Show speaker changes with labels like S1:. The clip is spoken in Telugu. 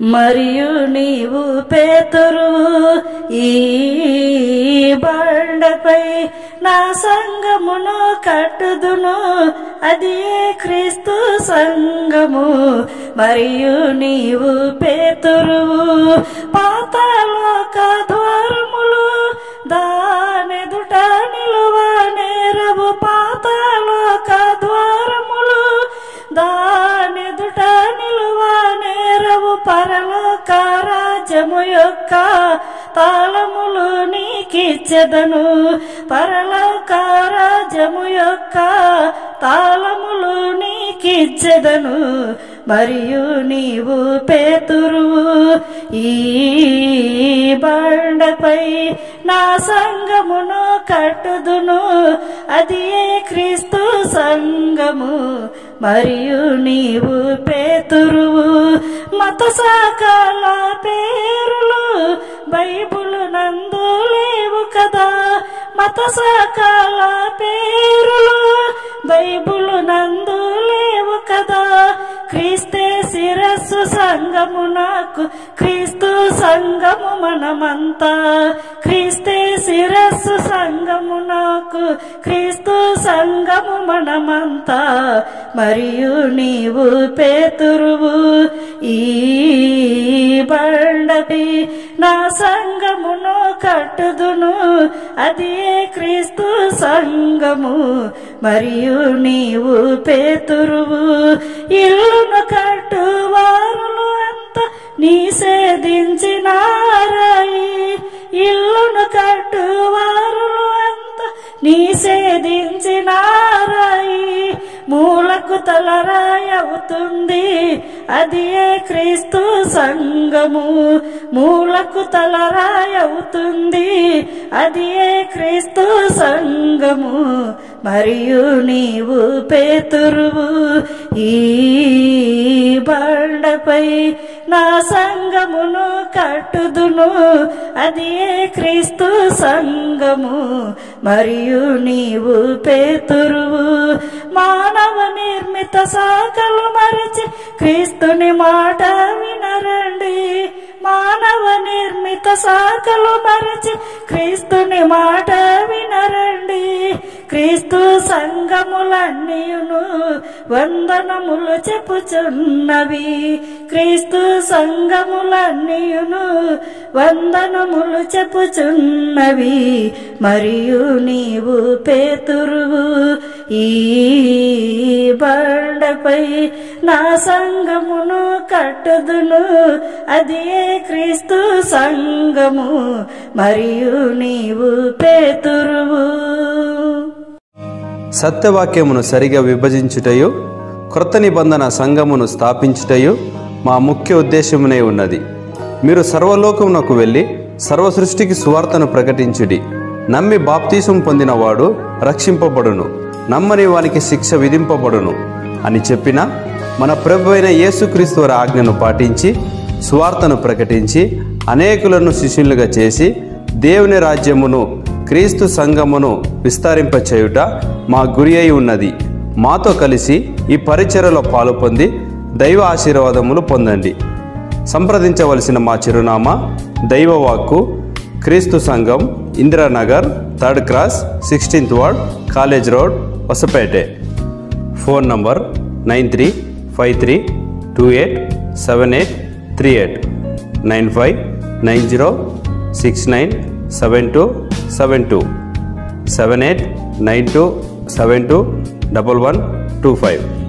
S1: మరియు నీవు పేతురువు ఈ బండపై నా సంగమును కట్టుదును అది క్రీస్తు సంగము మరియు నీవు పేతురువు పాతాలోక ద్వారములు దానెదుట నిలువ నేరవు పాతాలోక ద్వారములు దానెదుట నిలువ నేరవు పరలోక రాజ్యము యొక్క తాళములు నీకిచ్చెదను పరలోక రాజ్యము యొక్క తాళములు నీకిచ్చెదను మరియు నీవు పేతురువు ఈ బండపై నా సంగమును కట్టుదును అది క్రీస్తు సంగము మరియు నీవు పేతురువు మత శాఖల పేరులు బైబుల్ నందు లేవు కదా మత శాఖల పేరులు బైబుల్ నందు లేవు కదా క్రీస్తే శిరస్సు సంగము నాకు క్రీస్తు సంగము మనమంతా క్రీస్తే శిరస్సు సంగము నాకు క్రీస్తు సంగము మనమంతా మరియు నీవు పేతురువు ఈ బండపి నా సంగమును కట్టుదును అది క్రీస్తు సంగము మరియు నీవు పేతురువు ఇల్లును కట్టువారులు అంత నిషేధించినారాయి ఇల్లును కట్టువారులు అంత నిషేధించినారాయి మూలకు తలరాయి అవుతుంది అది క్రీస్తు సంగము మూలకు తలరాయి అవుతుంది అది క్రీస్తు సంగము మరియు నీవు పేతురువు ఈ బండపై నా సంగమును కట్టుదును అది క్రీస్తు సంగము మరియు నీవు పేతురువు మానవ నిర్మిత శాఖలు మరచి క్రీస్తుని మాట వినరండి మానవ నిర్మిత శాఖలు మరచి క్రీస్తుని మాట వినరండి క్రీస్తు సంగములన్నీయును వందనములు చెప్పుచున్నవి క్రీస్తు సంగములన్నీయును వందనములు చెప్పుచున్నవి మరియు నీవు పేతురువు ఈ బండపై నా సంగమును కట్టుదును అది క్రీస్తు సంగము మరియు నీవు పేతురువు
S2: సత్యవాక్యమును సరిగా విభజించుటయు క్రొత్త నిబంధన సంఘమును స్థాపించుటయు మా ముఖ్య ఉద్దేశమునే ఉన్నది మీరు సర్వలోకమునకు వెళ్ళి సర్వ సృష్టికి సువార్తను ప్రకటించుడి నమ్మి బాప్తీసం పొందినవాడు రక్షింపబడును నమ్మని వానికి శిక్ష విధింపబడును అని చెప్పిన మన ప్రభు అయిన యేసుక్రీస్తు వారి ఆజ్ఞను పాటించి సువార్తను ప్రకటించి అనేకులను శిష్యులుగా చేసి దేవుని రాజ్యమును క్రీస్తు సంఘమును విస్తరింపచేయుట మా గురి అయి ఉన్నది మాతో కలిసి ఈ పరిచర్యలో పాలు పొంది దైవ ఆశీర్వాదములు పొందండి సంప్రదించవలసిన మా చిరునామా దైవవాక్కు క్రీస్తు సంఘం Indiranagar third cross sixteenth ward college road వసపేటే phone number nine three five three two eight seven eight three eight nine five nine zero six nine seven two seven two seven eight nine two seven two double one two five